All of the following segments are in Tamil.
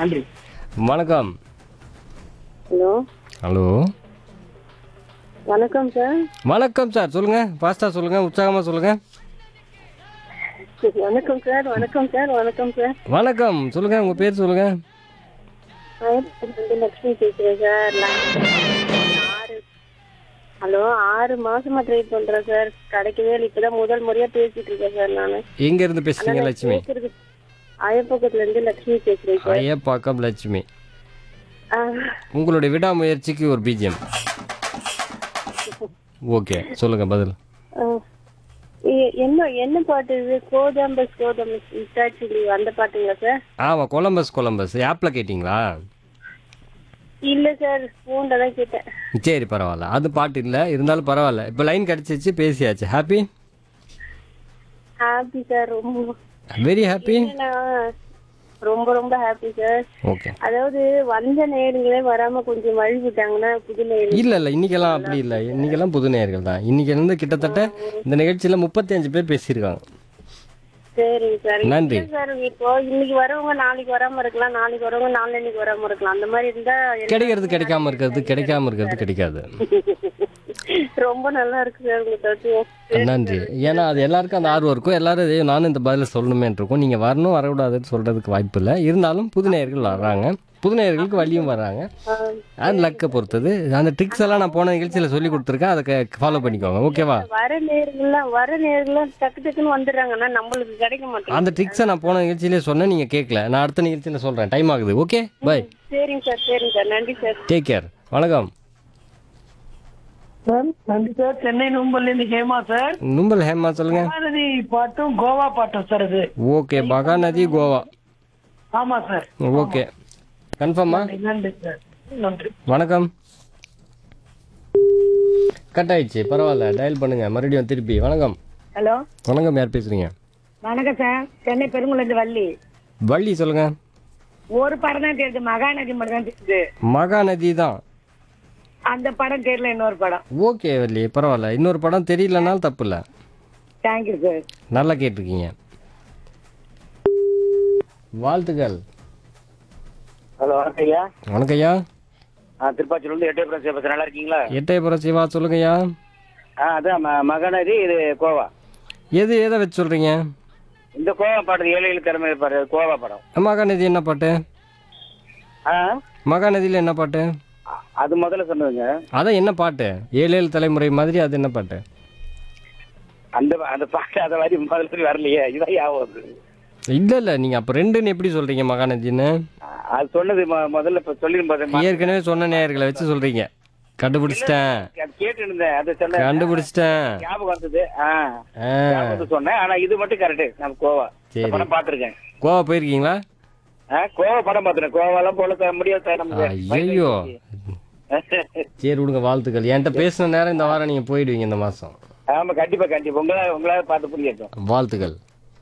நன்றி வணக்கம் ஹலோ ஹலோ வணக்கம் சார் வணக்கம் சார் சொல்லுங்க ஃபாஸ்டா சொல்லுங்க உற்சாகமா சொல்லுங்க வணக்கம் சார் வணக்கம் சார் வணக்கம் சார் வணக்கம் சொல்லுங்க உங்க பேர் சொல்லுங்க வந்து லக்ஷ்மி பேசுறேன் சார் ஆறு ஹலோ ஆறு மாசமா ட்ரை பண்றேன் சார் கிடைக்கவே இல்லை இப்பதான் முதல் முறையா பேசிட்டு இருக்கேன் சார் நானு எங்க இருந்து பேசுறீங்க லட்சுமி கேக்குறது அயப்பக்கத்துல இருந்து லக்ஷ்மி பேசுறேன் சார் ஐயப்பாக்கம் லட்சுமி ஆ, உங்களுடைய விடாமுயற்சிக்கு ஒரு பிஜிஎம் ஓகே சொல்லுங்க பதில் ஆ. எ- என்ன என்ன பாட்டு இது கோதம்பஸ் கோதம்பஸ் இட்டாச்சி அந்த பாட்டுங்களா சார் ஆமா கொலம்பஸ் கொலம்பஸ் ஆப்ல கேட்டிங்களா இல்ல சார் ஃபோன்ல தான் கேட்டேன் சரி பரவாயில்ல அது பாட்டு இல்லை இருந்தாலும் பரவாயில்ல இப்போ லைன் கிடச்சிச்சு பேசியாச்சு ஹாப்பி ஹாப்பி சார் ரொம்ப வெரி ஹாப்பி என்னன்னா, ரொம்ப ரொம்ப ஹாப்பி சார் ஓகே அதாவது வந்த நேரங்களே வராம கொஞ்சம் வழி விட்டாங்கன்னா புது நேரம் இல்ல இல்ல இன்னைக்கெல்லாம் அப்படி இல்ல இன்னைக்கெல்லாம் புது நேயர்கள் தான் இன்னைக்கு இருந்து கிட்டத்தட்ட இந்த நிகழ்ச்சியில முப்பத்தி அஞ்சு பேர் பேசியிருக்காங்க சரிங்க சார் நன்றி. இல்ல சார் இப்போ இன்னைக்கு வரவங்க நாளைக்கு வராம இருக்கலாம் நாளைக்கு வரவங்க நாளைக்கு வராம இருக்கலாம் அந்த மாதிரி இருந்தா எனக்கு கிடைக்கிறது கிடைக்காம இருக்கிறது கிடைக்காம இருக்கிறது கிடைக்காது ரொம்ப நல்லா இருக்கு சார் உங்க தத்துவம் நன்றி ஏன்னா அது எல்லாருக்கும் அந்த ஆர்வம் இருக்கும் எல்லாரும் இதே நானும் இந்த பதில சொல்லணுமேன்னு இருக்கும் நீங்க வரணும் வரக்கூடாதுன்னு சொல்றதுக்கு வாய்ப்பு இல்லை இருந்தாலும் புது நேயர்கள் வர்றாங்க புது நேயர்களுக்கு வழியும் வர்றாங்க அது லக்கை பொறுத்தது அந்த ட்ரிக்ஸ் எல்லாம் நான் போன நிகழ்ச்சியில சொல்லி கொடுத்துருக்கேன் அதை ஃபாலோ பண்ணிக்கோங்க ஓகேவா வர நேரங்கள்லாம் வர நேரங்கள்லாம் டக்கு டக்குன்னு வந்துடுறாங்க ஆனா நம்மளுக்கு கிடைக்க மாட்டேங்குது அந்த ட்ரிக்ஸை நான் போன நிகழ்ச்சியிலே சொன்னேன் நீங்க கேட்கல நான் அடுத்த நிகழ்ச்சியில சொல்றேன் டைம் ஆகுது ஓகே பை சரிங்க சார் சரிங்க சார் நன்றி சார் டேக் கேர் வணக்கம் சார் நன்றி சார் சென்னை நும்பல்ல இருந்து ஹேமா சார் நும்பல் ஹேமா சொல்லுங்க மகாநதி பாட்டும் கோவா பாட்டும் சார் இது ஓகே மகாநதி கோவா ஆமா சார் ஓகே கன்ஃபார்மா நன்றி சார் நன்றி வணக்கம் கட் ஆயிடுச்சு பரவாயில்ல டயல் பண்ணுங்க மறுபடியும் திருப்பி வணக்கம் ஹலோ வணக்கம் யார் பேசுறீங்க வணக்கம் சார் சென்னை பெருங்குளத்து வள்ளி வள்ளி சொல்லுங்க ஒரு படம் தான் தெரியுது மகாநதி மட்டும் தான் தெரியுது மகாநதி தான் அந்த படம் தெரியல இன்னொரு படம் ஓகே வள்ளி பரவாயில்ல இன்னொரு படம் தெரியலனாலும் தப்பு இல்லை தேங்க்யூ சார் நல்லா கேட்டிருக்கீங்க வாழ்த்துக்கள் ஹலோ வணக்கம் ஐயா வணக்கம் ஐயா ஆ திருப்பாச்சியில இருந்து எட்டயபுரம் சேபஸ் நல்லா இருக்கீங்களா எட்டயபுரம் சிவா சொல்லுங்க ஐயா ஆ அதான் ம- மகாநதி இது கோவா எது எதை வச்சு சொல்றீங்க இந்த கோவா பாட்டு ஏழு ஏழு திறமை பாரு கோவா படம் மகாநதி என்ன பாட்டு ஆ மகாநதியில் என்ன பாட்டு அ- அது முதல்ல சொன்னதுங்க அதான் என்ன பாட்டு ஏழு ஏழு தலைமுறை மாதிரி அது என்ன பாட்டு அந்த அந்த பாட்டு அதை மாதிரி முதல்ல வரலையே இதான் ஞாபகம் வருது. இல்ல இல்ல நீங்க அப்ப ரெண்டுன்னு எப்படி சொல்றீங்க மகாநதின்னு ஆ, அது சொன்னது மொ- முதல்ல இப்ப சொல்லிருந்தேன் ஏற்கனவே சொன்ன நேயர்களை வச்சு சொல்றீங்க கண்டுபிடிச்சிட்டேன் கேட்டு இருந்தேன் அது சொன்ன கண்டுபிடிச்சிட்டேன் ஞாபகம் வந்தது ஆ ஆ, ஞாபகம் வந்து சொன்னேன் ஆனா இது மட்டும் கரெக்ட் நம்ம கோவா இந்த சரி. படம் பாத்திருக்கேன் கோவா போயிருக்கீங்களா ஆ கோவா படம் பாத்துறேன் கோவாலாம் போல த- முடியாது சார் நமக்கு ஐயோ சரி விடுங்க வாழ்த்துக்கள் என்கிட்ட பேசின நேரம் இந்த வாரம் நீங்க போயிடுவீங்க இந்த மாசம் ஆமா கண்டிப்பா கண்டிப்பா உங்களா உங்களால பார்த்து புரியட்டும் வாழ்த்துக்கள்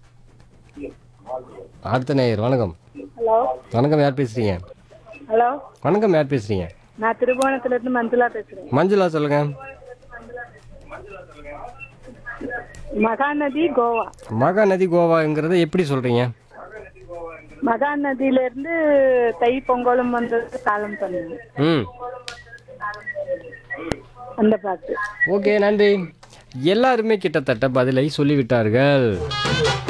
அடுத்த நேயர் வணக்கம் ஹலோ வணக்கம் யார் பேசுறீங்க ஹலோ வணக்கம் யார் பேசுறீங்க நான் திருபுவனத்துல இருந்து மஞ்சுளா பேசுறேன் மஞ்சுளா சொல்லுங்க மகாநதி கோவா மகாநதி கோவாங்கிறத எப்படி சொல்றீங்க மகாநதியில இருந்து தை பொங்கலும் வந்தது காலம் பண்ணுங்க ம் அந்த பாட்டு ஓகே நன்றி எல்லாருமே கிட்டத்தட்ட பதிலை சொல்லிவிட்டார்கள்